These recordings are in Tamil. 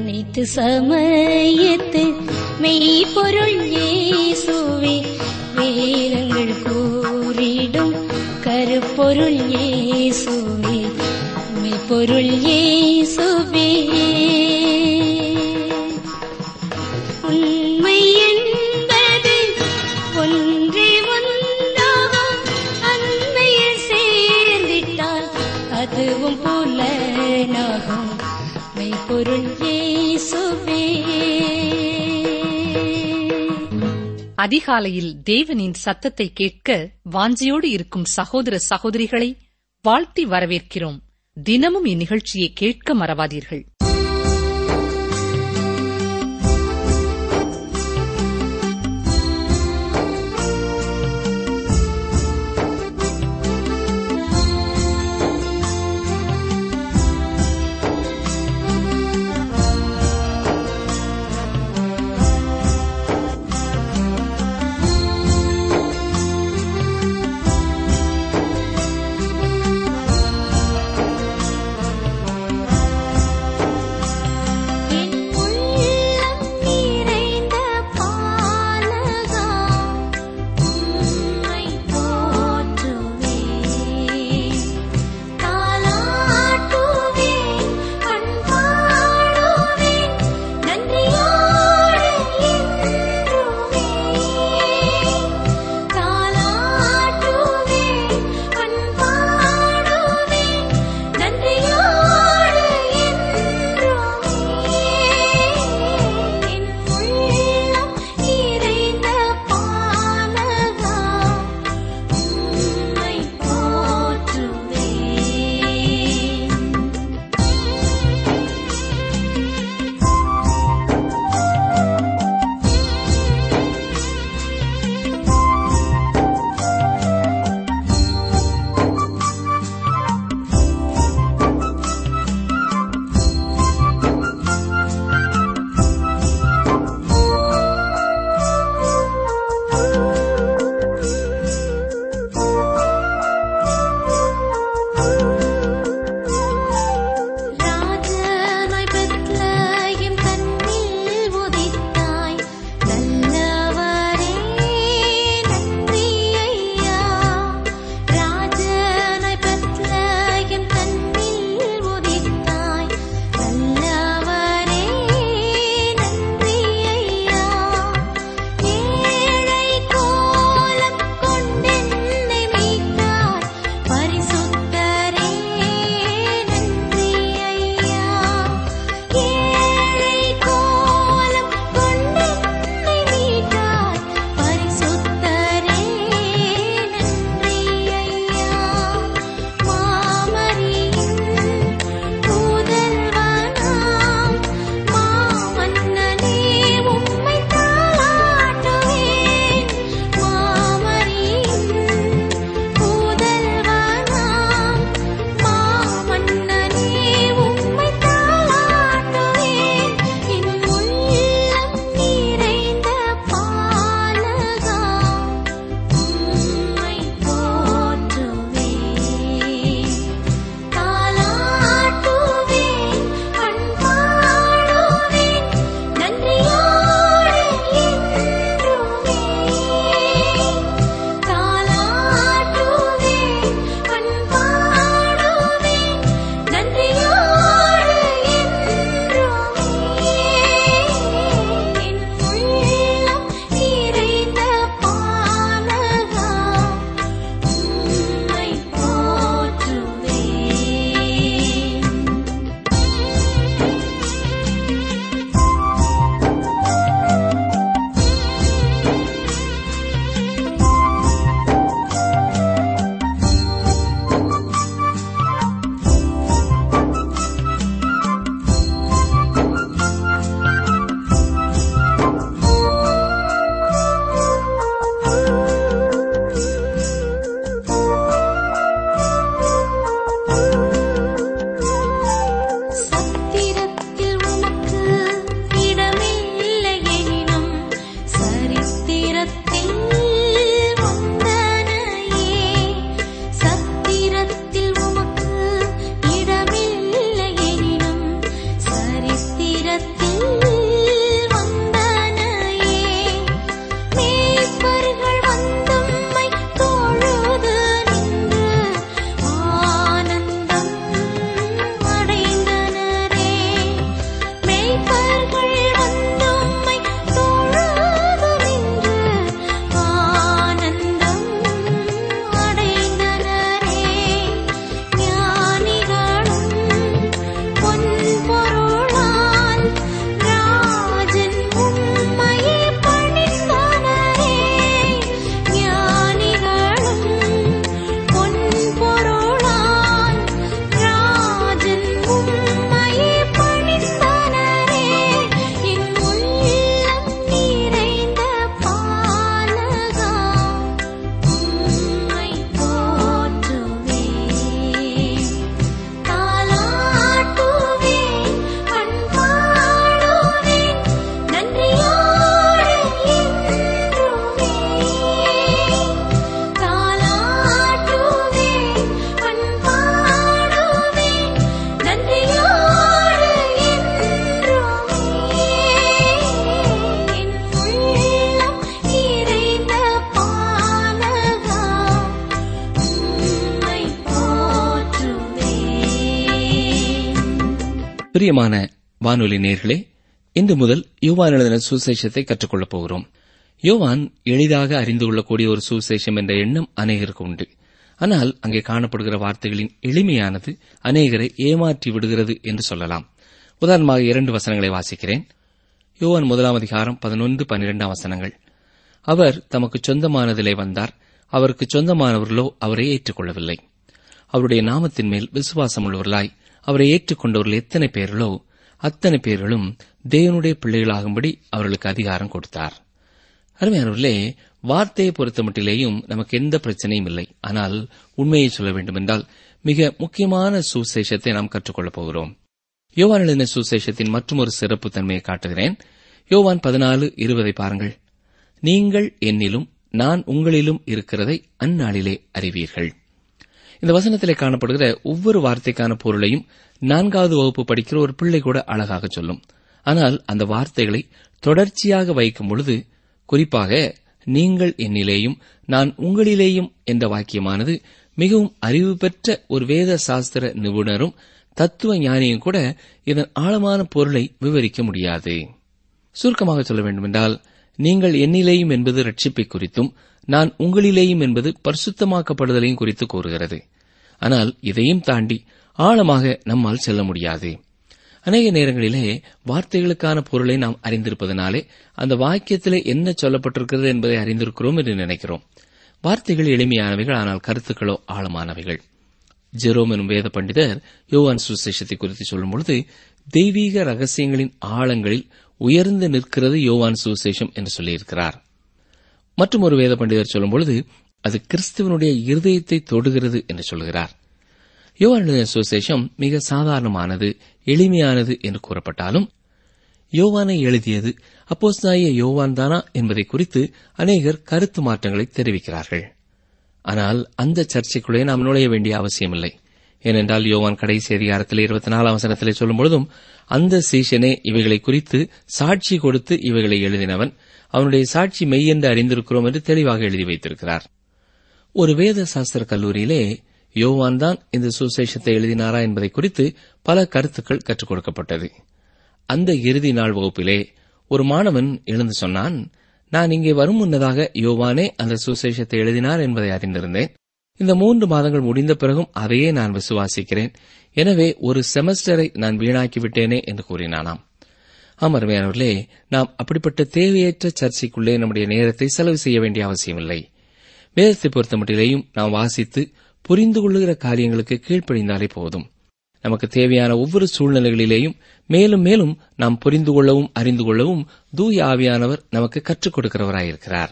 அனைத்து சமயத்து மெய்ப்பொருள் இயேசுவே வேதங்கள் கூறிடும் கருப்பொருள் இயேசுவே மெய்ப்பொருள் இயேசுவே உண்மை என்பது ஒன்றே ஒன்றாகும் அண்மையில் சேர்ந்திட்டால் அதுவும் புலனாகும் மெய்ப்பொருள் இயேசுவே அதிகாலையில் தேவனின் சத்தத்தை கேட்க வாஞ்சியோடு இருக்கும் சகோதர சகோதரிகளை வாழ்த்தி வரவேற்கிறோம் தினமும் இந்நிகழ்ச்சியை கேட்க மறவாதீர்கள் வந்தனையே மேய்ப்பர்கள் வந்தும்மை தொழுது நின்று ஆனந்தம் அடைந்தனரே மேய்ப்பர்கள் வந்தும்மை தொழுது நின்று ஆனந்தம் அடைந்தனரே ஞானிகளும் பொன்பொருளால் ராஜன் உம்மையே பணிந்தனரே ஞானிகளும் பொன்பொருளால் ராஜன் உம்மையே பணிந்தனரே என் உள்ளம் நிறைந்த பாலகா உம்மை போற்றுவேன் தாலாட்டுவேன் பண்பாடுவேன் நன்றியோடு என்றுமே தாலாட்டுவேன் பண்பாடுவேன் நன்றியோடு என்றுமே என் உள்ளம் நிறைந்த பாலகா உம்மை போற்றுவேன் பிரியமான வானொலி நேர்களே இன்று முதல் யோவான் எழுதின சுசேஷத்தை கற்றுக்கொள்ளப் போகிறோம் யோவான் எளிதாக அறிந்து கொள்ளக்கூடிய ஒரு சுசேஷம் என்ற எண்ணம் அநேகருக்கு உண்டு ஆனால் அங்கே காணப்படுகிற வார்த்தைகளின் எளிமையானது அநேகரை ஏமாற்றி விடுகிறது என்று சொல்லலாம் உதாரணமாக இரண்டு வசனங்களை வாசிக்கிறேன் யோவான் முதலாம் அதிகாரம் பதினொன்று பன்னிரெண்டாம் வசனங்கள் அவர் தமக்கு சொந்தமானதிலே வந்தார் அவருக்கு சொந்தமானவர்களோ அவரை ஏற்றுக்கொள்ளவில்லை அவருடைய நாமத்தின் மேல் விசுவாசம் உள்ளவர்களாய் அவரை ஏற்றுக்கொண்டவர்கள் எத்தனை பேர்களோ அத்தனை பேர்களும் தேவனுடைய பிள்ளைகளாகும்படி அவர்களுக்கு அதிகாரம் கொடுத்தார் அருமையானவர்களே வார்த்தையை பொறுத்தமட்டிலேயும் நமக்கு எந்த பிரச்சனையும் இல்லை ஆனால் உண்மையை சொல்ல வேண்டுமென்றால் மிக முக்கியமான சுசேஷத்தை நாம் கற்றுக்கொள்ளப் போகிறோம் யோவான் எழுதின சுசேஷத்தின் மற்றொரு சிறப்பு தன்மையை காட்டுகிறேன் யோவான் பதினாலு இருபதை பாருங்கள் நீங்கள் என்னிலும் நான் உங்களிலும் இருக்கிறதை அந்நாளிலே அறிவீர்கள் இந்த வசனத்திலே காணப்படுகிற ஒவ்வொரு வார்த்தைக்கான பொருளையும் நான்காவது வகுப்பு படிக்கிற ஒரு பிள்ளை கூட அழகாக சொல்லும் ஆனால் அந்த வார்த்தைகளை தொடர்ச்சியாக வைக்கும் பொழுது குறிப்பாக நீங்கள் என்னிலேயும் நான் உங்களிலேயும் என்ற வாக்கியமானது மிகவும் அறிவு பெற்ற ஒரு வேத சாஸ்திர நிபுணரும் தத்துவ ஞானியும் கூட இதன் ஆழமான பொருளை விவரிக்க முடியாது சுருக்கமாக சொல்ல வேண்டுமென்றால் நீங்கள் என்னிலேயும் என்பது ரட்சிப்பை குறித்தும் நான் உங்களிலேயும் என்பது பரிசுத்தமாக்கப்படுதலையும் குறித்து கூறுகிறது ஆனால் இதையும் தாண்டி ஆழமாக நம்மால் செல்ல முடியாது அநேக நேரங்களிலே வார்த்தைகளுக்கான பொருளை நாம் அறிந்திருப்பதனாலே அந்த வாக்கியத்திலே என்ன சொல்லப்பட்டிருக்கிறது என்பதை அறிந்திருக்கிறோம் என்று நினைக்கிறோம் வார்த்தைகள் எளிமையானவைகள் ஆனால் கருத்துக்களோ ஆழமானவைகள் ஜெரோம் எனும் வேத பண்டிதர் யோவான் சுசேஷத்தை குறித்து சொல்லும்பொழுது தெய்வீக ரகசியங்களின் ஆழங்களில் உயர்ந்து நிற்கிறது யோவான் சுசேஷம் என்று சொல்லியிருக்கிறார் மற்றும் ஒரு வேத பண்டிதர் சொல்லும்பொழுது அது கிறிஸ்துவனுடைய இருதயத்தை தொடுகிறது என்று சொல்கிறார் யோவான் எழுதின சுசேஷம் மிக சாதாரணமானது எளிமையானது என்று கூறப்பட்டாலும் யோவானை எழுதியது அப்போஸ்தாய யோவான் தானா என்பதை குறித்து அநேகர் கருத்து மாற்றங்களை தெரிவிக்கிறார்கள் ஆனால் அந்த சர்ச்சைக்குள்ளே நாம் நுழைய வேண்டிய அவசியமில்லை ஏனென்றால் யோவான் கடைசி அதிகாரத்தில் இருபத்தி நாலாம் வசனத்திலே சொல்லும் பொழுதும் அந்த சீஷனே இவைகளை குறித்து சாட்சி கொடுத்து இவைகளை எழுதினவன் அவனுடைய சாட்சி மெய் என்று அறிந்திருக்கிறோம் என்று தெளிவாக எழுதி வைத்திருக்கிறார் ஒரு வேத சாஸ்திர கல்லூரியிலே யோவான் தான் இந்த சுசேஷத்தை எழுதினாரா என்பதை குறித்து பல கருத்துக்கள் கற்றுக் கொடுக்கப்பட்டது அந்த இறுதி நாள் வகுப்பிலே ஒரு மாணவன் எழுந்து சொன்னான் நான் இங்கே வரும் முன்னதாக யோவானே அந்த சுசேஷத்தை எழுதினார் என்பதை அறிந்திருந்தேன் இந்த மூன்று மாதங்கள் முடிந்த பிறகும் அதையே நான் விசுவாசிக்கிறேன் எனவே ஒரு செமஸ்டரை நான் வீணாக்கி விட்டேனே என்று கூறினானாம் அமர்மையானவர்களே நாம் அப்படிப்பட்ட தேவையற்ற சர்ச்சைக்குள்ளே நம்முடைய நேரத்தை செலவு செய்ய வேண்டிய அவசியமில்லை வேதத்தை பொறுத்தமட்டிலேயும் நாம் வாசித்து புரிந்து கொள்ளுகிற காரியங்களுக்கு கீழ்ப்படிந்தாலே போதும் நமக்கு தேவையான ஒவ்வொரு சூழ்நிலைகளிலேயும் மேலும் மேலும் நாம் புரிந்து கொள்ளவும் அறிந்து கொள்ளவும் தூய ஆவியானவர் நமக்கு கற்றுக் கொடுக்கிறவராயிருக்கிறார்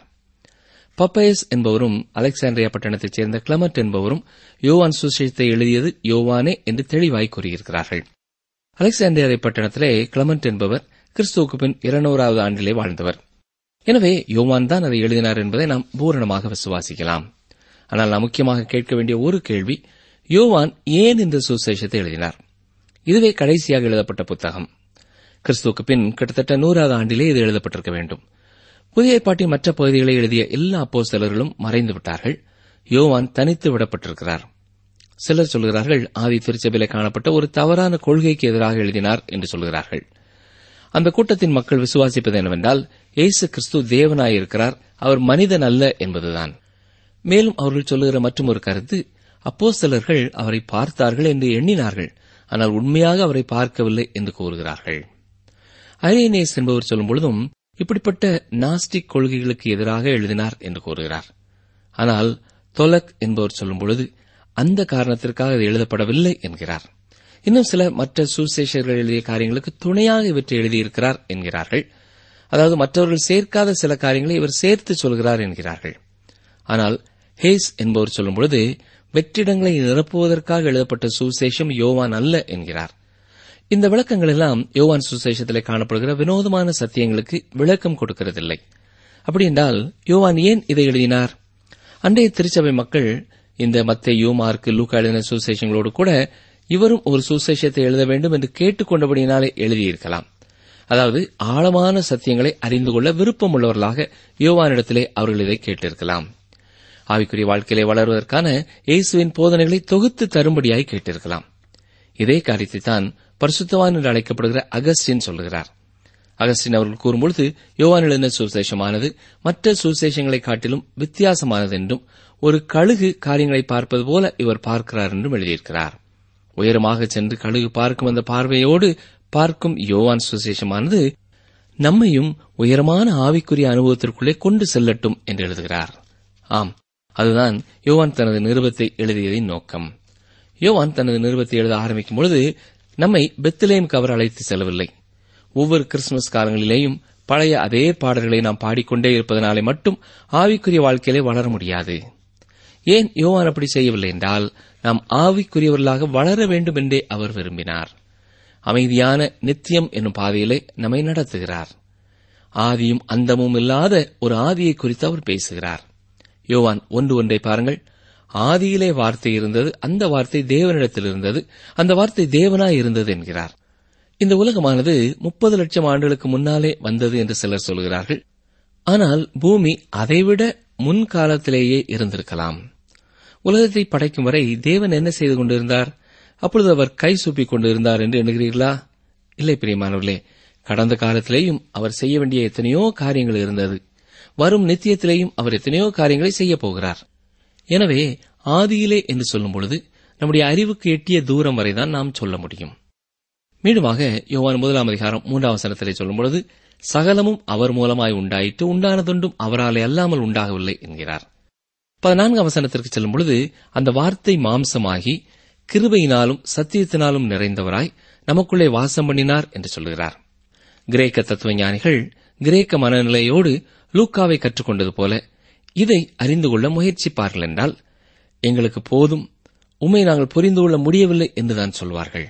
பப்பயஸ் என்பவரும் அலெக்சாண்ட்ரியா பட்டணத்தைச் சேர்ந்த கிளமட் என்பவரும் யோவான் சுசேஷத்தை எழுதியது யோவானே என்று தெளிவாய் கூறியிருக்கிறார்கள் அலெக்சாண்டியா பட்டணத்திலே கிளமண்ட் என்பவர் கிறிஸ்துவுக்கு பின் இருநூறாவது ஆண்டிலே வாழ்ந்தவர் எனவே யோவான் தான் அதை எழுதினார் என்பதை நாம் பூரணமாக விசுவாசிக்கலாம் ஆனால் நாம் முக்கியமாக கேட்க வேண்டிய ஒரு கேள்வி யோவான் ஏன் இந்த சுசேஷத்தை எழுதினார் இதுவே கடைசியாக எழுதப்பட்ட புத்தகம் கிறிஸ்துவுக்கு பின் கிட்டத்தட்ட நூறாவது ஆண்டிலே இது எழுதப்பட்டிருக்க வேண்டும் புதிய ஏற்பாட்டின் மற்ற பகுதிகளை எழுதிய எல்லா அப்போஸ்தலர்களும் மறைந்து விட்டார்கள் யோவான் தனித்து விடப்பட்டிருக்கிறார் சிலர் சொல்கிறார்கள் ஆதி திருச்சபையிலே காணப்பட்ட ஒரு தவறான கொள்கைக்கு எதிராக எழுதினார் என்று சொல்கிறார்கள் அந்த கூட்டத்தின் மக்கள் விசுவாசிப்பது என்னவென்றால் இயேசு கிறிஸ்து தேவனாயிருக்கிறார் அவர் மனிதன் அல்ல என்பதுதான் மேலும் அவர்கள் சொல்லுகிற மற்றும் ஒரு கருத்து அப்போஸ்தலர்கள் அவரை பார்த்தார்கள் என்று எண்ணினார்கள் ஆனால் உண்மையாக அவரை பார்க்கவில்லை என்று கூறுகிறார்கள் ஐரேனேஸ் என்பவர் சொல்லும் பொழுதும் இப்படிப்பட்ட நாஸ்டிக் கொள்கைகளுக்கு எதிராக எழுதினார் என்று கூறுகிறார் ஆனால் தொலக் என்பவர் சொல்லும் பொழுது அந்த காரணத்திற்காக அது எழுதப்படவில்லை என்கிறார் இன்னும் சில மற்ற சுசேஷர்கள் எழுதிய காரியங்களுக்கு துணையாக இவற்றை எழுதியிருக்கிறார் என்கிறார்கள் அதாவது மற்றவர்கள் சேர்க்காத சில காரியங்களை இவர் சேர்த்து சொல்கிறார் என்கிறார்கள் ஆனால் ஹேஸ் என்பவர் சொல்லும் பொழுது வெற்றிடங்களை நிரப்புவதற்காக எழுதப்பட்ட சுசேஷம் யோவான் அல்ல என்கிறார் இந்த விளக்கங்கள் எல்லாம் யோவான் சுசேஷத்திலே காணப்படுகிற வினோதமான சத்தியங்களுக்கு விளக்கம் கொடுக்கிறதில்லை அப்படி என்றால் யோவான் ஏன் இதை எழுதினார் அன்றைய திருச்சபை மக்கள் இந்த மத்தேயு மார்க்கு லூக்கா எழுதின சுசேஷங்களோடு கூட இவரும் ஒரு சுசேஷத்தை எழுத வேண்டும் என்று கேட்டுக்கொண்டபடியினாலே எழுதியிருக்கலாம் அதாவது ஆழமான சத்தியங்களை அறிந்து கொள்ள விருப்பம் உள்ளவர்களாக யோவானிடத்திலே அவர்கள் இதை கேட்டிருக்கலாம் ஆவிக்குரிய வாழ்க்கையிலே வளர்வதற்கான இயேசுவின் போதனைகளை தொகுத்து தரும்படியாய் கேட்டிருக்கலாம் இதே காரியத்தை தான் பரிசுத்தவான் என்று அழைக்கப்படுகிற அகஸ்டின் சொல்கிறார் அகஸ்டின் அவர்கள் கூறும்பொழுது யோவான் எழுதின சுசேஷமானது மற்ற சுசேஷங்களை காட்டிலும் வித்தியாசமானது என்றும் ஒரு கழுகு காரியங்களை பார்ப்பது போல இவர் பார்க்கிறார் என்றும் எழுதியிருக்கிறார் உயரமாக சென்று கழுகு பார்க்கும் அந்த பார்வையோடு பார்க்கும் யோவான் சுசேஷமானது நம்மையும் உயரமான ஆவிக்குரிய அனுபவத்திற்குள்ளே கொண்டு செல்லட்டும் என்று எழுதுகிறார் ஆம் அதுதான் யோவான் தனது நிருபத்தை எழுதியதின் நோக்கம் யோவான் தனது நிருபத்தை எழுத ஆரம்பிக்கும் பொழுது நம்மை பெத்திலேயும் கவர் அழைத்து செல்லவில்லை ஒவ்வொரு கிறிஸ்துமஸ் காலங்களிலேயும் பழைய அதே பாடல்களை நாம் பாடிக்கொண்டே இருப்பதனாலே மட்டும் ஆவிக்குரிய வாழ்க்கையிலே வளர முடியாது ஏன் யோவான் அப்படி செய்யவில்லை என்றால் நாம் ஆவிக்குரியவர்களாக வளர வேண்டும் என்றே அவர் விரும்பினார் அமைதியான நித்தியம் என்னும் பாதையிலே நம்மை நடத்துகிறார் ஆதியும் அந்தமும் இல்லாத ஒரு ஆதியை குறித்து அவர் பேசுகிறார் யோவான் ஒன்று ஒன்றை பாருங்கள் ஆதியிலே வார்த்தை இருந்தது அந்த வார்த்தை தேவனிடத்தில் இருந்தது அந்த வார்த்தை தேவனாய் இருந்தது என்கிறார் இந்த உலகமானது முப்பது லட்சம் ஆண்டுகளுக்கு முன்னாலே வந்தது என்று சிலர் சொல்கிறார்கள் ஆனால் பூமி அதைவிட முன்காலத்திலேயே இருந்திருக்கலாம் உலகத்தை படைக்கும் வரை தேவன் என்ன செய்து கொண்டிருந்தார் அப்பொழுது அவர் கை சூப்பிக் கொண்டிருந்தார் என்று எண்ணுகிறீர்களா இல்லை பிரியமானவர்களே கடந்த காலத்திலேயும் அவர் செய்ய வேண்டிய எத்தனையோ காரியங்கள் இருந்தது வரும் நித்தியத்திலேயும் அவர் எத்தனையோ காரியங்களை செய்யப் போகிறார் எனவே ஆதியிலே என்று சொல்லும் பொழுது நம்முடைய அறிவுக்கு எட்டிய தூரம் வரைதான் நாம் சொல்ல முடியும் மீண்டுமாக யோவான் முதலாம் அதிகாரம் மூன்றாம் வசனத்திலே சொல்லும் பொழுது சகலமும் அவர் மூலமாய் உண்டாயிற்று உண்டானதொன்றும் அவராலே அல்லாமல் உண்டாகவில்லை என்கிறார் பதினான்காம் வசனத்திற்கு செல்லும் பொழுது அந்த வார்த்தை மாம்சமாகி கிருபையினாலும் சத்தியத்தினாலும் நிறைந்தவராய் நமக்குள்ளே வாசம் பண்ணினார் என்று சொல்கிறார் கிரேக்க தத்துவ ஞானிகள் கிரேக்க மனநிலையோடு லூக்காவை கற்றுக்கொண்டது போல இதை அறிந்து கொள்ள முயற்சிப்பார்கள் என்றால் எங்களுக்கு போதும் உண்மை நாங்கள் புரிந்து கொள்ள முடியவில்லை என்றுதான் சொல்வார்கள்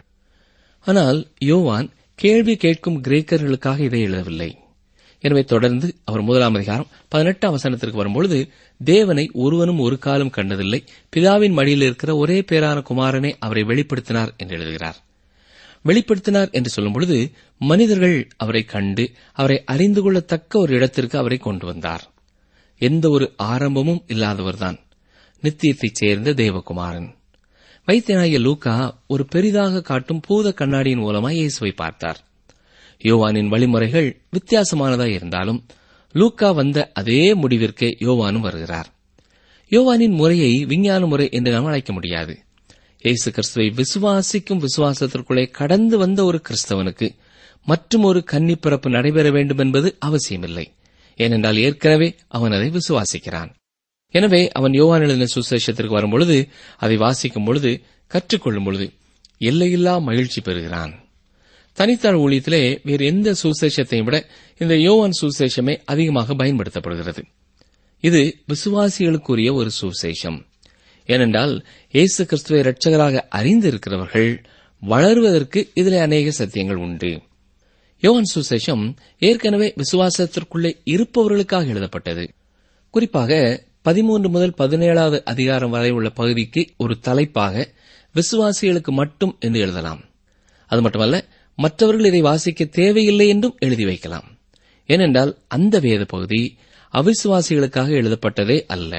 ஆனால் யோவான் கேள்வி கேட்கும் கிரேக்கர்களுக்காக இதை எழுதவில்லை எனவே தொடர்ந்து அவர் முதலாம் அதிகாரம் பதினெட்டாம் வசனத்திற்கு வரும்பொழுது தேவனை ஒருவனும் ஒரு காலம் கண்டதில்லை பிதாவின் மடியில் இருக்கிற ஒரே பேரான குமாரனை அவரை வெளிப்படுத்தினார் என்று எழுதுகிறார் வெளிப்படுத்தினார் என்று சொல்லும் பொழுது மனிதர்கள் அவரை கண்டு அவரை அறிந்து கொள்ளத்தக்க ஒரு இடத்திற்கு அவரை கொண்டு வந்தார் எந்த ஒரு ஆரம்பமும் இல்லாதவர்தான் நித்தியத்தைச் சேர்ந்த தேவகுமாரன் வைத்தியனாகிய லூக்கா ஒரு பெரிதாக காட்டும் பூத கண்ணாடியின் மூலமாய் இயேசுவை பார்த்தார் யோவானின் வழிமுறைகள் வித்தியாசமானதாய் இருந்தாலும் லூக்கா வந்த அதே முடிவிற்கே யோவானும் வருகிறார் யோவானின் முறையை விஞ்ஞான முறை என்று நாம் அழைக்க முடியாது இயேசு கிறிஸ்துவை விசுவாசிக்கும் விசுவாசத்திற்குள்ளே கடந்து வந்த ஒரு கிறிஸ்தவனுக்கு மற்றும் ஒரு கன்னிப்பிறப்பு நடைபெற வேண்டும் என்பது அவசியமில்லை ஏனென்றால் ஏற்கனவே அவன் அதை விசுவாசிக்கிறான் எனவே அவன் யோவான் எழுதின சுசேஷத்திற்கு வரும்பொழுது அதை வாசிக்கும் பொழுது கற்றுக்கொள்ளும் பொழுது எல்லையில்லா மகிழ்ச்சி பெறுகிறான் தனித்தாள் ஊழியத்திலே வேறு எந்த சுசேஷத்தையும் விட இந்த யோவான் சுசேஷமே அதிகமாக பயன்படுத்தப்படுகிறது இது விசுவாசிகளுக்குரிய ஒரு சுசேஷம் ஏனென்றால் இயேசு கிறிஸ்துவை இரட்சகராக அறிந்திருக்கிறவர்கள் வளருவதற்கு இதிலே அநேக சத்தியங்கள் உண்டு யோவான் சுசேஷம் ஏற்கனவே விசுவாசத்திற்குள்ளே இருப்பவர்களுக்காக எழுதப்பட்டது குறிப்பாக பதிமூன்று முதல் பதினேழாவது அதிகாரம் வரை உள்ள பகுதிக்கு ஒரு தலைப்பாக விசுவாசிகளுக்கு மட்டும் என்று எழுதலாம் அது மட்டுமல்ல மற்றவர்கள் இதை வாசிக்க தேவையில்லை என்றும் எழுதி வைக்கலாம் ஏனென்றால் அந்த வேத பகுதி அவிசுவாசிகளுக்காக எழுதப்பட்டதே அல்ல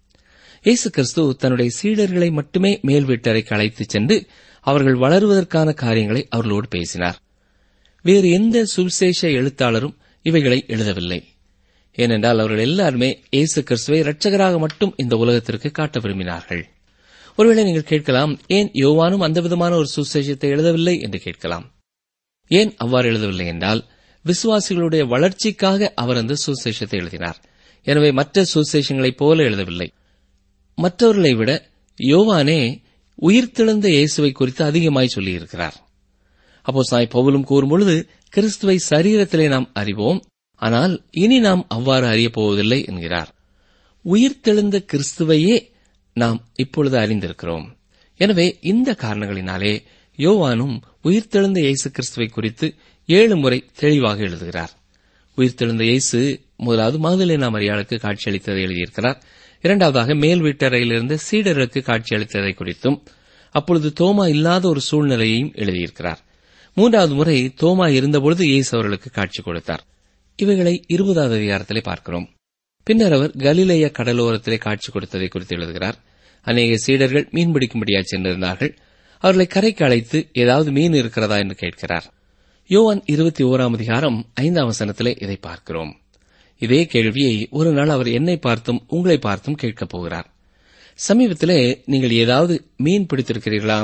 இயேசு கிறிஸ்து தன்னுடைய சீடர்களை மட்டுமே மேல் வீட்டறைக்கு அழைத்துச் சென்று அவர்கள் வளருவதற்கான காரியங்களை அவர்களோடு பேசினார் வேறு எந்த சுவிசேஷ எழுத்தாளரும் இவைகளை எழுதவில்லை ஏனென்றால் அவர்கள் எல்லாருமே இயேசு கிறிஸ்துவை இரட்சகராக மட்டும் இந்த உலகத்திற்கு காட்ட விரும்பினார்கள் ஒருவேளை நீங்கள் கேட்கலாம் ஏன் யோவானும் அந்த விதமான ஒரு சுவிசேஷத்தை எழுதவில்லை என்று கேட்கலாம் ஏன் அவ்வாறு எழுதவில்லை என்றால் விசுவாசிகளுடைய வளர்ச்சிக்காக அவர் அந்த சுவிசேஷத்தை எழுதினார் எனவே மற்ற சுவிசேஷங்களைப் போல எழுதவில்லை மற்றவர்களை விட யோவானே உயிர்த்தெழுந்த இயேசுவை குறித்து அதிகமாய் சொல்லியிருக்கிறார் அப்போ சாய் பவுலும் கூறும்பொழுது கிறிஸ்துவை சரீரத்திலே நாம் அறிவோம் ஆனால் இனி நாம் அவ்வாறு அறியப் போவதில்லை என்கிறார் உயிர்த்தெழுந்த கிறிஸ்துவையே நாம் இப்பொழுது அறிந்திருக்கிறோம் எனவே இந்த காரணங்களினாலே யோவானும் உயிர்த்தெழுந்த இயேசு கிறிஸ்துவை குறித்து ஏழு முறை தெளிவாக எழுதுகிறார் உயிர்த்தெழுந்த இயேசு முதலாவது மகதலேனா மரியாளுக்கு காட்சியளித்ததை எழுதியிருக்கிறார் இரண்டாவதாக மேல் வீட்டறையிலிருந்து சீடர்களுக்கு காட்சியளித்ததை குறித்தும் அப்பொழுது தோமா இல்லாத ஒரு சூழ்நிலையையும் எழுதியிருக்கிறார் மூன்றாவது முறை தோமா இருந்தபொழுது இயேசு அவர்களுக்கு காட்சி கொடுத்தார் இவைகளை இருபதாவது அதிகாரத்திலே பார்க்கிறோம் பின்னர் அவர் கலிலேய கடலோரத்திலே காட்சி கொடுத்ததை குறித்து எழுதுகிறார் அநேக சீடர்கள் மீன்பிடிக்கும்படியாக சென்றிருந்தார்கள் அவர்களை கரைக்கு அழைத்து ஏதாவது மீன் இருக்கிறதா என்று கேட்கிறார் யோவான் இருபத்தி ஓராம் அதிகாரம் ஐந்தாம் வசனத்திலே இதை பார்க்கிறோம் இதே கேள்வியை ஒரு நாள் அவர் என்னை பார்த்தும் உங்களை பார்த்தும் கேட்கப் போகிறார் சமீபத்திலே நீங்கள் ஏதாவது மீன் பிடித்திருக்கிறீர்களா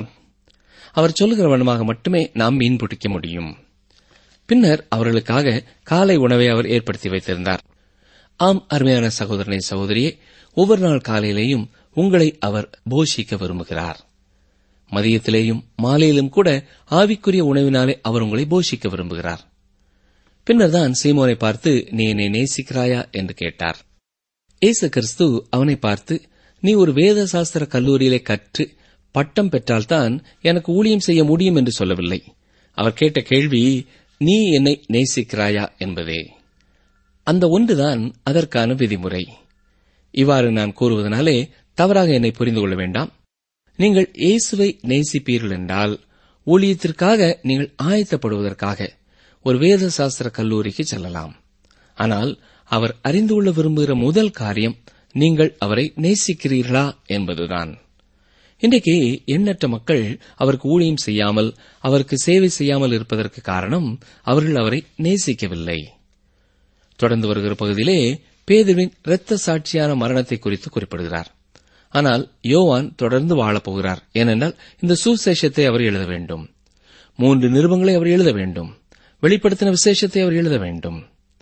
அவர் சொல்லுகிற வண்ணமாக மட்டுமே நாம் மீன் பிடிக்க முடியும் பின்னர் அவர்களுக்காக காலை உணவை அவர் ஏற்படுத்தி வைத்திருந்தார் ஆம் அருமையான சகோதரனை சகோதரியே ஒவ்வொரு நாள் காலையிலேயும் உங்களை அவர் போஷிக்க விரும்புகிறார் மதியத்திலேயும் மாலையிலும் கூட ஆவிக்குரிய உணவினாலே அவர் உங்களை போஷிக்க விரும்புகிறார் பின்னர் தான் சீமோனை பார்த்து நீ என்னை நேசிக்கிறாயா என்று கேட்டார் இயேசு கிறிஸ்து அவனை பார்த்து நீ ஒரு வேத சாஸ்திர கல்லூரியிலே கற்று பட்டம் பெற்றால்தான் எனக்கு ஊழியம் செய்ய முடியும் என்று சொல்லவில்லை அவர் கேட்ட கேள்வி நீ என்னை நேசிக்கிறாயா என்பதே அந்த ஒன்றுதான் அதற்கான விதிமுறை இவ்வாறு நான் கூறுவதனாலே தவறாக என்னை புரிந்து கொள்ள வேண்டாம் நீங்கள் இயேசுவை நேசிப்பீர்கள் என்றால் ஊழியத்திற்காக நீங்கள் ஆயத்தப்படுவதற்காக ஒரு வேத சாஸ்திர கல்லூரிக்கு செல்லலாம் ஆனால் அவர் அறிந்து கொள்ள விரும்புகிற முதல் காரியம் நீங்கள் அவரை நேசிக்கிறீர்களா என்பதுதான் இன்றைக்கு எண்ணற்ற மக்கள் அவருக்கு ஊழியம் செய்யாமல் அவருக்கு சேவை செய்யாமல் இருப்பதற்கு காரணம் அவர்கள் அவரை நேசிக்கவில்லை தொடர்ந்து வருகிற பகுதியிலே பேதுவின் இரத்த சாட்சியான மரணத்தை குறித்து குறிப்பிடுகிறார் ஆனால் யோவான் தொடர்ந்து வாழப்போகிறார் ஏனென்றால் இந்த சுசேஷத்தை அவர் எழுத வேண்டும் மூன்று நிருபங்களை அவர் எழுத வேண்டும் வெளிப்படுத்தின விசேஷத்தை அவர் எழுத வேண்டும்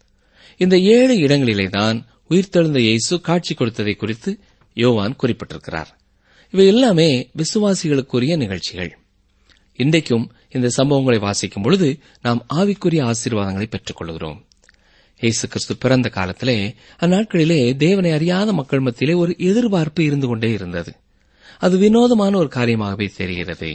இந்த ஏழு இடங்களிலேதான் உயிர்த்தெழுந்த இயேசு காட்சி கொடுத்ததை குறித்து யோவான் குறிப்பிட்டிருக்கிறார் இவை எல்லாமே விசுவாசிகளுக்குரிய நிகழ்ச்சிகள் இன்றைக்கும் இந்த சம்பவங்களை வாசிக்கும் பொழுது நாம் ஆவிக்குரிய ஆசீர்வாதங்களை பெற்றுக் கொள்கிறோம் இயேசு கிறிஸ்து பிறந்த காலத்திலே அந்நாட்களிலே தேவனை அறியாத மக்கள் மத்தியிலே ஒரு எதிர்பார்ப்பு இருந்து கொண்டே இருந்தது அது வினோதமான ஒரு காரியமாகவே தெரிகிறது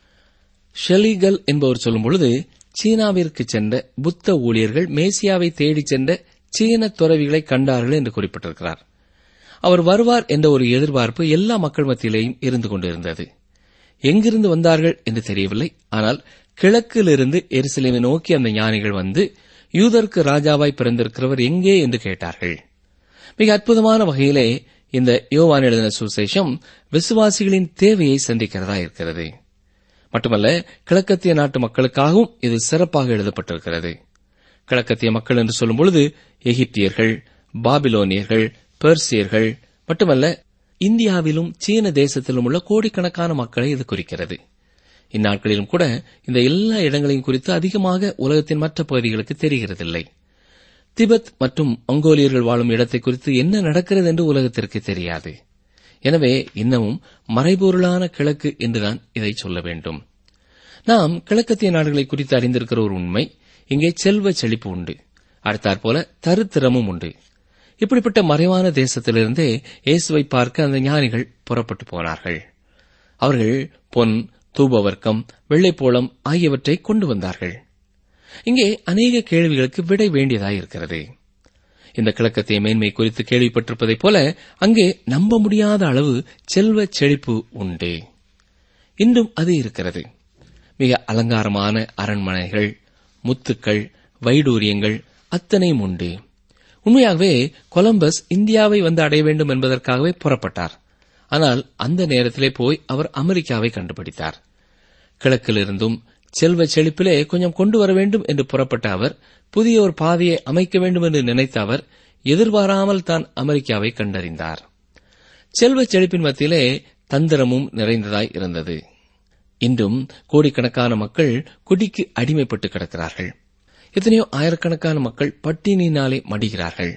ஷெலிகல் என்பவர் சொல்லும் பொழுது சீனாவிற்கு சென்ற புத்த ஊழியர்கள் மேசியாவை தேடிச் சென்ற சீன துறவிகளை கண்டார்கள் என்று குறிப்பிட்டிருக்கிறார் அவர் வருவார் என்ற ஒரு எதிர்பார்ப்பு எல்லா மக்கள் மத்தியிலேயும் இருந்து கொண்டிருந்தது எங்கிருந்து வந்தார்கள் என்று தெரியவில்லை ஆனால் கிழக்கிலிருந்து எருசலேமை நோக்கி அந்த ஞானிகள் வந்து யூதருக்கு ராஜாவாய் பிறந்திருக்கிறவர் எங்கே என்று கேட்டார்கள் மிக அற்புதமான வகையிலே இந்த யோவான் எழுதின சுசேஷம் விசுவாசிகளின் தேவையை சந்திக்கிறதா இருக்கிறது மட்டுமல்ல கிழக்கத்திய நாட்டு மக்களுக்காகவும் இது சிறப்பாக எழுதப்பட்டிருக்கிறது கிழக்கத்திய மக்கள் என்று சொல்லும் பொழுது எகிப்தியர்கள் பாபிலோனியர்கள் பெர்சியர்கள் மட்டுமல்ல இந்தியாவிலும் சீன தேசத்திலும் உள்ள கோடிக்கணக்கான மக்களை இது குறிக்கிறது இந்நாட்களிலும் கூட இந்த எல்லா இடங்களையும் குறித்து அதிகமாக உலகத்தின் மற்ற பகுதிகளுக்கு தெரிகிறதில்லை திபெத் மற்றும் மங்கோலியர்கள் வாழும் இடத்தை குறித்து என்ன நடக்கிறது என்று உலகத்திற்கு தெரியாது எனவே இன்னமும் மறைபொருளான கிழக்கு என்றுதான் இதை சொல்ல வேண்டும் நாம் கிழக்கத்திய நாடுகளை குறித்து அறிந்திருக்கிற ஒரு உண்மை இங்கே செல்வ செழிப்பு உண்டு அடுத்தாற்போல தருத்திரமும் உண்டு இப்படிப்பட்ட மறைவான தேசத்திலிருந்தே இயேசுவை பார்க்க அந்த ஞானிகள் புறப்பட்டு போனார்கள் அவர்கள் பொன் தூபவர்க்கம் வெள்ளைப்போளம் ஆகியவற்றை கொண்டு வந்தார்கள் இங்கே அநேக கேள்விகளுக்கு விடை வேண்டியதாயிருக்கிறது இந்த கிழக்கத்திய மேன்மை குறித்து கேள்விப்பட்டிருப்பதைப் போல அங்கே நம்ப முடியாத அளவு செல்வ செழிப்பு உண்டு இன்றும் அது இருக்கிறது மிக அலங்காரமான அரண்மனைகள் முத்துக்கள் வைடூரியங்கள் அத்தனையும் உண்டு உண்மையாகவே கொலம்பஸ் இந்தியாவை வந்து அடைய வேண்டும் என்பதற்காகவே புறப்பட்டார் ஆனால் அந்த நேரத்திலே போய் அவர் அமெரிக்காவை கண்டுபிடித்தார் கிழக்கிலிருந்தும் செல்வ செழிப்பிலே கொஞ்சம் கொண்டு வர வேண்டும் என்று புறப்பட்ட அவர் புதிய ஒரு பாதையை அமைக்க வேண்டும் என்று நினைத்த அவர் எதிர்பாராமல் தான் அமெரிக்காவை கண்டறிந்தார் செல்வ செழிப்பின் மத்தியிலே தந்திரமும் நிறைந்ததாய் இருந்தது இன்றும் கோடிக்கணக்கான மக்கள் குடிக்கு அடிமைப்பட்டு கிடக்கிறார்கள் எத்தனையோ ஆயிரக்கணக்கான மக்கள் பட்டினியினாலே மடிகிறார்கள்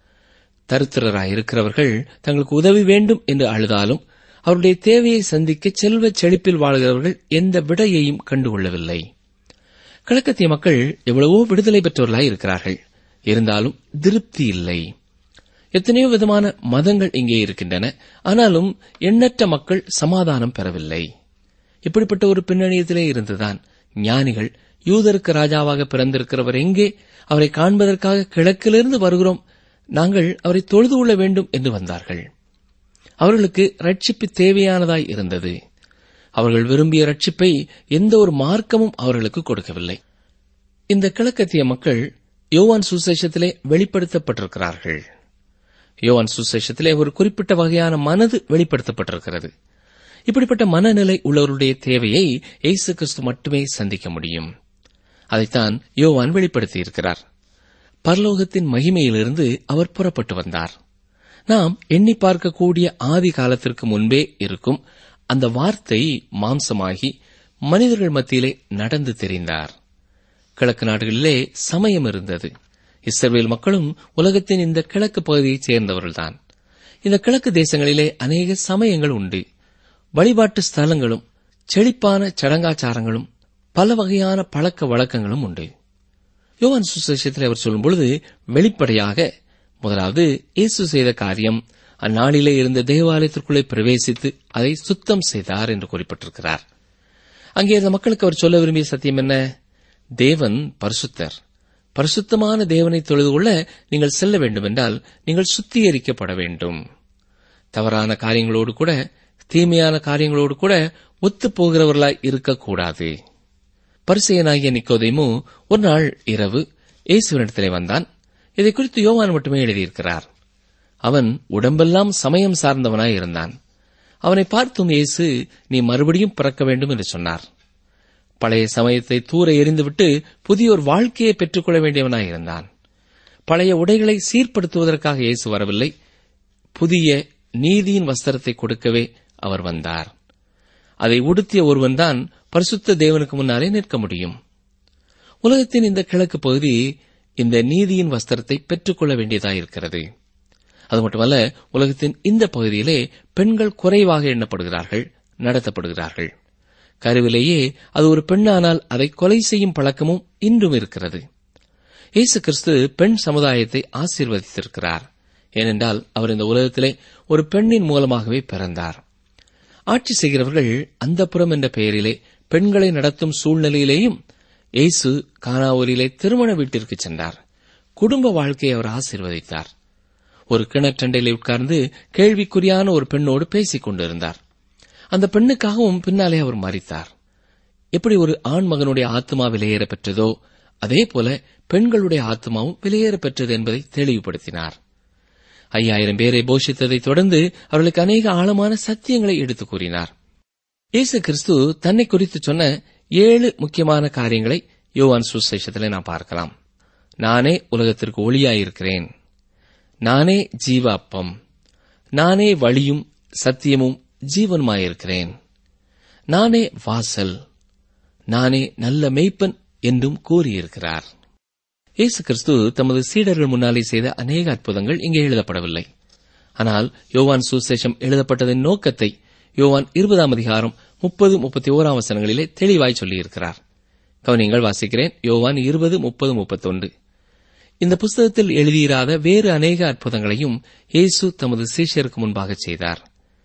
தரித்திரராய் இருக்கிறவர்கள் தங்களுக்கு உதவி வேண்டும் என்று அழுதாலும் அவருடைய தேவையை சந்திக்க செல்வ செழிப்பில் வாழ்கிறவர்கள் எந்த விடையையும் கண்டுகொள்ளவில்லை கிழக்கத்திய மக்கள் எவ்வளவோ விடுதலை பெற்றவர்களாய் இருக்கிறார்கள் இருந்தாலும் திருப்தி இல்லை எத்தனையோ விதமான மதங்கள் இங்கே இருக்கின்றன ஆனாலும் எண்ணற்ற மக்கள் சமாதானம் பெறவில்லை இப்படிப்பட்ட ஒரு பின்னணியத்திலே இருந்துதான் ஞானிகள் யூதருக்கு ராஜாவாக பிறந்திருக்கிறவர் எங்கே அவரை காண்பதற்காக கிழக்கிலிருந்து வருகிறோம் நாங்கள் அவரை தொழுது கொள்ள வேண்டும் என்று வந்தார்கள் அவர்களுக்கு ரட்சிப்பு தேவையானதாய் இருந்தது அவர்கள் விரும்பிய ரட்சிப்பை எந்த ஒரு மார்க்கமும் அவர்களுக்கு கொடுக்கவில்லை இந்த கிழக்கத்திய மக்கள் யோவான் சுசேஷத்திலே வெளிப்படுத்தப்பட்டிருக்கிறார்கள் யோவான் சுசேஷத்திலே ஒரு குறிப்பிட்ட வகையான மனது வெளிப்படுத்தப்பட்டிருக்கிறது இப்படிப்பட்ட மனநிலை உள்ளவருடைய தேவையை இயேசு கிறிஸ்து மட்டுமே சந்திக்க முடியும் அதைத்தான் யோவான் வெளிப்படுத்தியிருக்கிறார் பரலோகத்தின் மகிமையிலிருந்து அவர் புறப்பட்டு வந்தார் நாம் எண்ணி பார்க்கக்கூடிய ஆதி காலத்திற்கு முன்பே இருக்கும் அந்த வார்த்தை மாம்சமாகி மனிதர்கள் மத்தியிலே நடந்து தெரிந்தார் கிழக்கு நாடுகளிலே சமயம் இருந்தது இஸ்ரவேல் மக்களும் உலகத்தின் இந்த கிழக்கு பகுதியைச் சேர்ந்தவர்கள்தான் இந்த கிழக்கு தேசங்களிலே அநேக சமயங்கள் உண்டு வழிபாட்டு ஸ்தலங்களும் செழிப்பான சடங்காச்சாரங்களும் பல வகையான பழக்க வழக்கங்களும் உண்டு யோவான் சுசேஷத்தில் அவர் சொல்லும் பொழுது வெளிப்படையாக முதலாவது இயேசு செய்த காரியம் அந்நாளிலே இருந்த தேவாலயத்திற்குள்ளே பிரவேசித்து அதை சுத்தம் செய்தார் என்று குறிப்பிட்டிருக்கிறார் அங்கே இருந்த மக்களுக்கு அவர் சொல்ல விரும்பிய சத்தியம் என்ன தேவன் பரிசுத்தர் பரிசுத்தமான தேவனை தொழுது கொள்ள நீங்கள் செல்ல வேண்டும் என்றால் நீங்கள் சுத்திகரிக்கப்பட வேண்டும் தவறான காரியங்களோடு கூட தீமையான காரியங்களோடு கூட ஒத்துப் போகிறவர்களாய் இருக்கக்கூடாது பரிசெயனாகிய நிக்கோதேமு ஒரு நாள் இரவு இயேசுவனிடத்திலே வந்தான் இதை குறித்து யோவான் மட்டுமே எழுதியிருக்கிறார் அவன் உடம்பெல்லாம் சமயம் சார்ந்தவனாய் இருந்தான் அவனை பார்த்தும் இயேசு நீ மறுபடியும் பிறக்க வேண்டும் என்று சொன்னார் பழைய சமயத்தை தூர எறிந்துவிட்டு புதிய ஒரு வாழ்க்கையை பெற்றுக்கொள்ள வேண்டியவனாய் இருந்தான் பழைய உடைகளை சீர்படுத்துவதற்காக இயேசு வரவில்லை புதிய நீதியின் வஸ்திரத்தை கொடுக்கவே அவர் வந்தார் அதை உடுத்திய ஒருவன்தான் பரிசுத்த தேவனுக்கு முன்னாலே நிற்க முடியும் உலகத்தின் இந்த கிழக்கு பகுதி இந்த நீதியின் வஸ்திரத்தை பெற்றுக்கொள்ள வேண்டியதாயிருக்கிறது அது மட்டுமல்ல உலகத்தின் இந்த பகுதியிலே பெண்கள் குறைவாக எண்ணப்படுகிறார்கள் நடத்தப்படுகிறார்கள் கருவிலேயே அது ஒரு பெண்ணானால் அதை கொலை செய்யும் பழக்கமும் இன்றும் இருக்கிறது இயேசு கிறிஸ்து பெண் சமுதாயத்தை ஆசீர்வதித்திருக்கிறார் ஏனென்றால் அவர் இந்த உலகத்திலே ஒரு பெண்ணின் மூலமாகவே பிறந்தார் ஆட்சி செய்கிறவர்கள் அந்தப்புறம் என்ற பெயரிலே பெண்களை நடத்தும் சூழ்நிலையிலேயும் இயேசு கானாவூரிலே திருமண வீட்டிற்கு சென்றார் குடும்ப வாழ்க்கையை அவர் ஆசீர்வதித்தார் ஒரு கிணற்றண்டையிலே உட்கார்ந்து கேள்விக்குறியான ஒரு பெண்ணோடு பேசிக் கொண்டிருந்தார் அந்த பெண்ணுக்காகவும் பின்னாலே அவர் மறித்தார் எப்படி ஒரு ஆண் மகனுடைய ஆத்மா விலையேற பெற்றதோ அதே போல பெண்களுடைய ஆத்மாவும் விலையேற பெற்றது என்பதை தெளிவுபடுத்தினார் ஐயாயிரம் பேரை போஷித்ததைத் தொடர்ந்து அவர்களுக்கு அநேக ஆழமான சத்தியங்களை எடுத்துக் கூறினார் இயேசு கிறிஸ்து தன்னை குறித்து சொன்ன ஏழு முக்கியமான காரியங்களை யோவான் சுசேஷத்திலே நாம் பார்க்கலாம் நானே உலகத்திற்கு ஒளியாயிருக்கிறேன் நானே ஜீவ அப்பம் நானே வழியும் சத்தியமும் ஜீவனுமாயிருக்கிறேன் நானே வாசல் நானே நல்ல மெய்ப்பன் என்றும் கூறியிருக்கிறார் இயேசு கிறிஸ்து தமது சீடர்கள் முன்னாலே செய்த அநேக அற்புதங்கள் இங்கே எழுதப்படவில்லை ஆனால் யோவான் சுசேஷம் எழுதப்பட்டதன் நோக்கத்தை யோவான் இருபதாம் அதிகாரம் முப்பது முப்பத்தி ஓராம் வசனங்களிலே தெளிவாய் சொல்லியிருக்கிறார் கவனியங்கள் வாசிக்கிறேன் யோவான் இருபது முப்பது முப்பத்தொன்று இந்த புஸ்தகத்தில் எழுதியிராத வேறு அநேக அற்புதங்களையும் இயேசு தமது சீஷருக்கு முன்பாக செய்தார்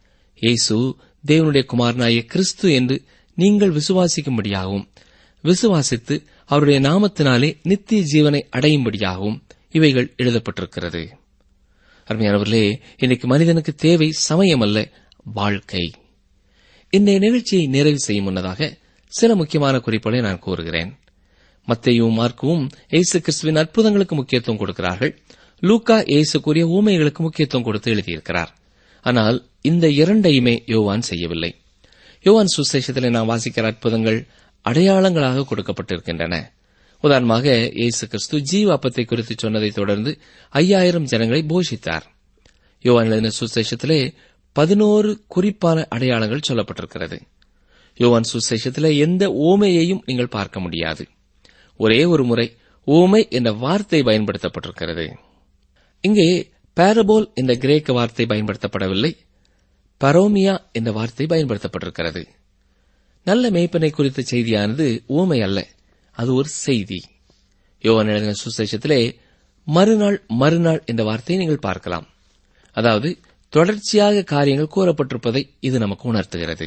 இயேசு தேவனுடைய குமாரனாய கிறிஸ்து என்று நீங்கள் விசுவாசிக்கும்படியாகவும் விசுவாசித்து அவருடைய நாமத்தினாலே நித்திய ஜீவனை அடையும்படியாகவும் இவைகள் எழுதப்பட்டிருக்கிறது அருமையானவர்களே இன்னைக்கு மனிதனுக்கு தேவை சமயம் அல்ல வாழ்க்கை இன்றைய நிகழ்ச்சியை நிறைவு செய்யும் முன்னதாக சில முக்கியமான குறிப்புகளை நான் கூறுகிறேன் மத்தையும் மார்க்கவும் இயேசு கிறிஸ்துவின் அற்புதங்களுக்கு முக்கியத்துவம் கொடுக்கிறார்கள் லூக்கா இயேசு கூறிய ஊமைகளுக்கு முக்கியத்துவம் கொடுத்து எழுதியிருக்கிறார் ஆனால் இந்த இரண்டையுமே யோவான் செய்யவில்லை யோவான் சுசேஷத்திலே நாம் வாசிக்கிற அற்புதங்கள் அடையாளங்களாக கொடுக்கப்பட்டிருக்கின்றன உதாரணமாக இயேசு கிறிஸ்து ஜீவ அப்பத்தை குறித்து சொன்னதை தொடர்ந்து ஐயாயிரம் ஜனங்களை போஷித்தார் யோவான் எழுதின சுசேஷத்திலே பதினோரு குறிப்பான அடையாளங்கள் சொல்லப்பட்டிருக்கிறது யோவான் சுசேஷத்திலே எந்த ஓமையையும் நீங்கள் பார்க்க முடியாது ஒரே ஒரு முறை ஓமை என்ற வார்த்தை பயன்படுத்தப்பட்டிருக்கிறது இங்கே பாரபோல் என்ற கிரேக்க வார்த்தை பயன்படுத்தப்படவில்லை பரோமியா என்ற வார்த்தை பயன்படுத்தப்பட்டிருக்கிறது நல்ல மேய்ப்பனை குறித்த செய்தியானது ஊமை அல்ல அது ஒரு செய்தி யோவான் எழுதின சுசேஷத்திலே மறுநாள் மறுநாள் என்ற வார்த்தையை நீங்கள் பார்க்கலாம் அதாவது தொடர்ச்சியாக காரியங்கள் கூறப்பட்டிருப்பதை இது நமக்கு உணர்த்துகிறது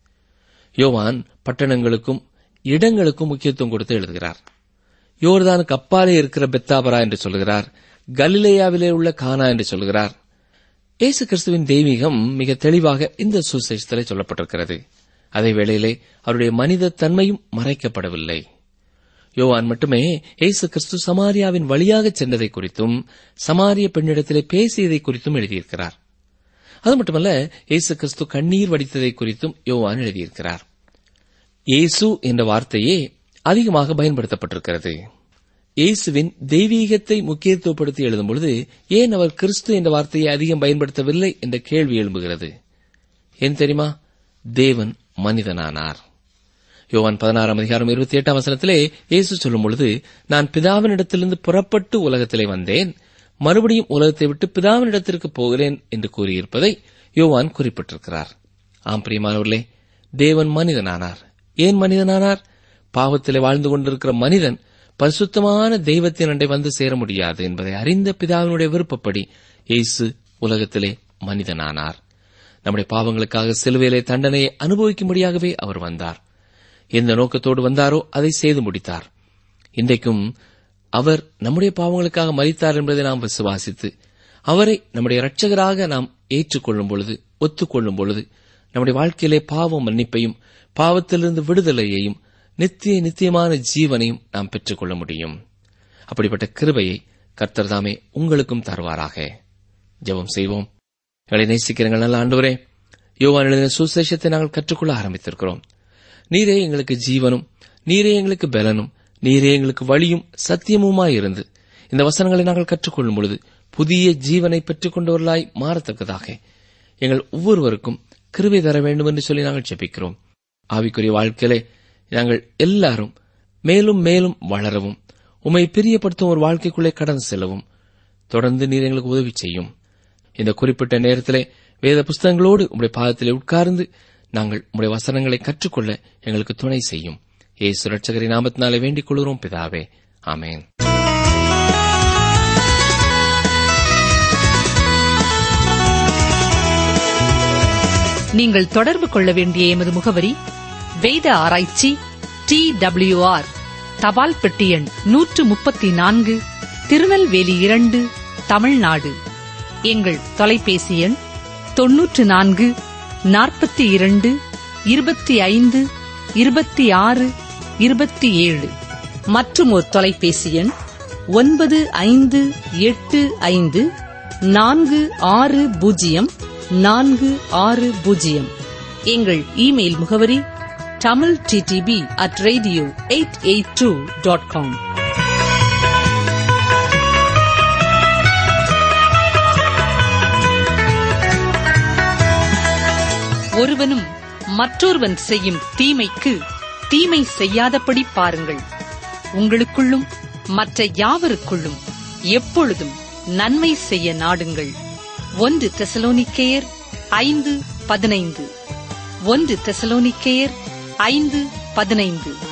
யோவான் பட்டணங்களுக்கும் இடங்களுக்கும் முக்கியத்துவம் கொடுத்து எழுதுகிறார் யோர்தானுக்கு அப்பாலே இருக்கிற பெத்தாபரா என்று சொல்கிறார் கலிலேயாவிலே உள்ள கானா என்று சொல்கிறார் இயேசு கிறிஸ்துவின் தெய்வீகம் மிக தெளிவாக இந்த சுசேஷத்திலே சொல்லப்பட்டிருக்கிறது அதே வேளையிலே அவருடைய மனித தன்மையும் மறைக்கப்படவில்லை யோவான் மட்டுமே இயேசு கிறிஸ்து சமாரியாவின் வழியாக சென்றதை குறித்தும் சமாரிய பெண்ணிடத்திலே பேசியதை குறித்தும் எழுதியிருக்கிறார் அது மட்டுமல்ல இயேசு கிறிஸ்து கண்ணீர் வடித்ததை குறித்தும் யோவான் எழுதியிருக்கிறார் இயேசு என்ற வார்த்தையே அதிகமாக பயன்படுத்தப்பட்டிருக்கிறது இயேசுவின் தெய்வீகத்தை முக்கியத்துவப்படுத்தி எழுதும் பொழுது ஏன் அவர் கிறிஸ்து என்ற வார்த்தையை அதிகம் பயன்படுத்தவில்லை என்ற கேள்வி எழும்புகிறது ஏன் தெரியுமா தேவன் மனிதனானார் யோவான் பதினாறாம் அதிகாரம் இருபத்தி எட்டாம் வசனத்திலே இயேசு சொல்லும் பொழுது நான் பிதாவினிடத்திலிருந்து புறப்பட்டு உலகத்திலே வந்தேன் மறுபடியும் உலகத்தை விட்டு பிதாவினிடத்திற்கு போகிறேன் என்று கூறியிருப்பதை யோவான் குறிப்பிட்டிருக்கிறார் ஆம் பிரியமானவர்களே தேவன் மனிதனானார் ஏன் மனிதனானார் பாவத்திலே வாழ்ந்து கொண்டிருக்கிற மனிதன் பரிசுத்தமான தெய்வத்தின் அண்டை வந்து சேர முடியாது என்பதை அறிந்த பிதாவினுடைய விருப்பப்படி இயேசு உலகத்திலே மனிதனானார் நம்முடைய பாவங்களுக்காக சிலுவையிலே தண்டனையை அனுபவிக்கும்படியாகவே அவர் வந்தார் எந்த நோக்கத்தோடு வந்தாரோ அதை செய்து முடித்தார் இன்றைக்கும் அவர் நம்முடைய பாவங்களுக்காக மறித்தார் என்பதை நாம் விசுவாசித்து அவரை நம்முடைய இரட்சகராக நாம் ஏற்றுக்கொள்ளும் பொழுது ஒத்துக்கொள்ளும் பொழுது நம்முடைய வாழ்க்கையிலே பாவ மன்னிப்பையும் பாவத்திலிருந்து விடுதலையையும் நித்திய நித்தியமான ஜீவனையும் நாம் பெற்றுக்கொள்ள முடியும் அப்படிப்பட்ட கிருபையை கர்த்தர் தாமே உங்களுக்கும் தருவாராக ஜெபம் செய்வோம் எங்களை நேசிக்கிறங்கள் நல்ல ஆண்டவரே யோவான் எழுதின சுசேஷத்தை நாங்கள் கற்றுக்கொள்ள ஆரம்பித்திருக்கிறோம் நீரே எங்களுக்கு ஜீவனும் நீரே எங்களுக்கு பலனும் நீரே எங்களுக்கு வழியும் சத்தியமுமாய் இருந்து இந்த வசனங்களை நாங்கள் கற்றுக்கொள்ளும் பொழுது புதிய ஜீவனை பெற்றுக் கொண்டவர்களாய் மாறத்தக்கதாக எங்கள் ஒவ்வொருவருக்கும் கிருபை தர வேண்டும் என்று சொல்லி நாங்கள் ஜெபிக்கிறோம் ஆவிக்குரிய வாழ்க்கையிலே நாங்கள் எல்லாரும் மேலும் மேலும் வளரவும் உம்மை பிரியப்படுத்தும் ஒரு வாழ்க்கைக்குள்ளே கடந்து செல்லவும் தொடர்ந்து நீர் எங்களுக்கு உதவி செய்யும் இந்த குறிப்பிட்ட நேரத்திலே வேத புஸ்தகங்களோடு உம்முடைய பாதத்திலே உட்கார்ந்து நாங்கள் உம்முடைய வசனங்களை கற்றுக்கொள்ள எங்களுக்கு துணை செய்யும் ஏசு ரட்சகரி நாமத்தினாலே வேண்டிக் கொள்கிறோம் பிதாவே ஆமேன் நீங்கள் தொடர்பு கொள்ள வேண்டிய எமது முகவரி வேத ஆராய்ச்சி டி ஆர் தபால் பெட்டி எண் நூற்று முப்பத்தி நான்கு திருநெல்வேலி இரண்டு தமிழ்நாடு எங்கள் தொலைபேசி எண் தொன்னூற்று நான்கு நாற்பத்தி இரண்டு இருபத்தி ஐந்து இருபத்தி ஆறு இருபத்தி ஏழு மற்றும் ஒரு தொலைபேசி எண் ஒன்பது ஐந்து எட்டு ஐந்து நான்கு ஆறு பூஜ்ஜியம் நான்கு ஆறு பூஜ்ஜியம் எங்கள் இமெயில் முகவரி Tamil DTP at radio eight eight two dot com ஒருவனும் மற்றொருவன் செய்யும் தீமைக்கு தீமை செய்யாதபடி பாருங்கள் உங்களுக்குள்ளும் மற்ற யாவருக்குள்ளும் எப்பொழுதும் நன்மை செய்ய நாடுங்கள் ஒன்று தெசலோனிக்கேயர் ஐந்து பதினைந்து ஒன்று தெசலோனிக்கேயர் ஐந்து பதினைந்து